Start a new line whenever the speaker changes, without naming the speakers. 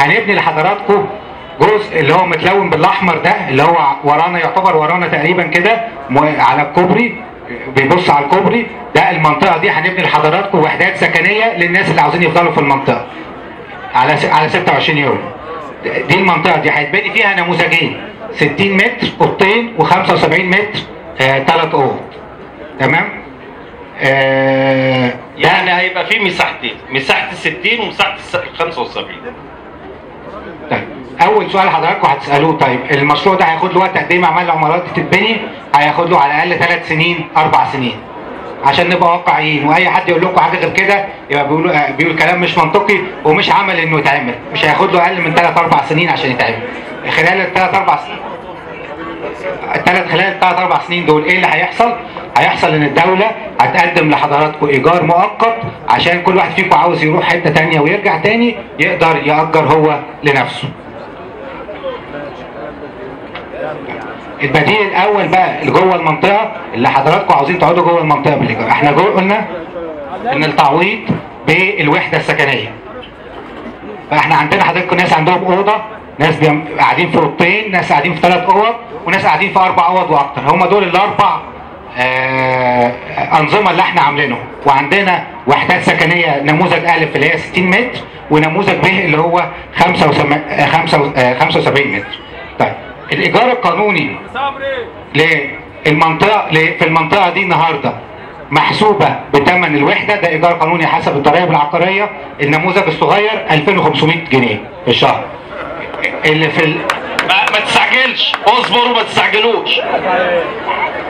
هنبني لحضراتكم جزء اللي هو متلون بالاحمر ده اللي هو ورانا يعتبر ورانا تقريبا كده م- على الكوبري بيبص على الكوبري ده المنطقه دي هنبني لحضراتكم وحدات سكنيه للناس اللي عاوزين يفضلوا في المنطقه على س- على 26 يورو دي المنطقه دي هيتبني فيها نموذجين 60 متر اوضتين و75 متر ثلاث اوض تمام آه
يعني هيبقى في مساحتين مساحه ال 60 ومساحه ال 75
طيب اول سؤال حضراتكم هتسالوه طيب المشروع ده هياخد له وقت قد ايه مع عمال العمارات دي تتبني هياخد له على الاقل ثلاث سنين اربع سنين عشان نبقى واقعيين واي حد يقول لكم حاجه غير كده يبقى بيقول آه، بيقول كلام مش منطقي ومش عمل انه يتعمل مش هياخد له اقل من ثلاث اربع سنين عشان يتعمل خلال الثلاث اربع سنين الثلاث خلال الثلاث اربع سنين دول ايه اللي هيحصل؟ هيحصل ان الدوله هتقدم لحضراتكم ايجار مؤقت عشان كل واحد فيكم عاوز يروح حته تانية ويرجع تاني يقدر يأجر هو لنفسه. البديل الاول بقى اللي جوه المنطقه اللي حضراتكم عاوزين تقعدوا جوه المنطقه بالايجار، احنا جوه قلنا ان التعويض بالوحده السكنيه. فاحنا عندنا حضراتكم ناس عندهم اوضه ناس بيم- قاعدين في اوضتين ناس قاعدين في ثلاث اوض وناس قاعدين في اربع اوض واكتر هم دول الاربع آه انظمه اللي احنا عاملينهم وعندنا وحدات سكنيه نموذج الف اللي هي 60 متر ونموذج ب اللي هو 75 متر طيب الايجار القانوني للمنطقه ل- في المنطقه دي النهارده محسوبه بثمن الوحده ده ايجار قانوني حسب الضرائب العقاريه النموذج الصغير 2500 جنيه في الشهر اللي في ال...
ما, ما تستعجلش اصبر وما تستعجلوش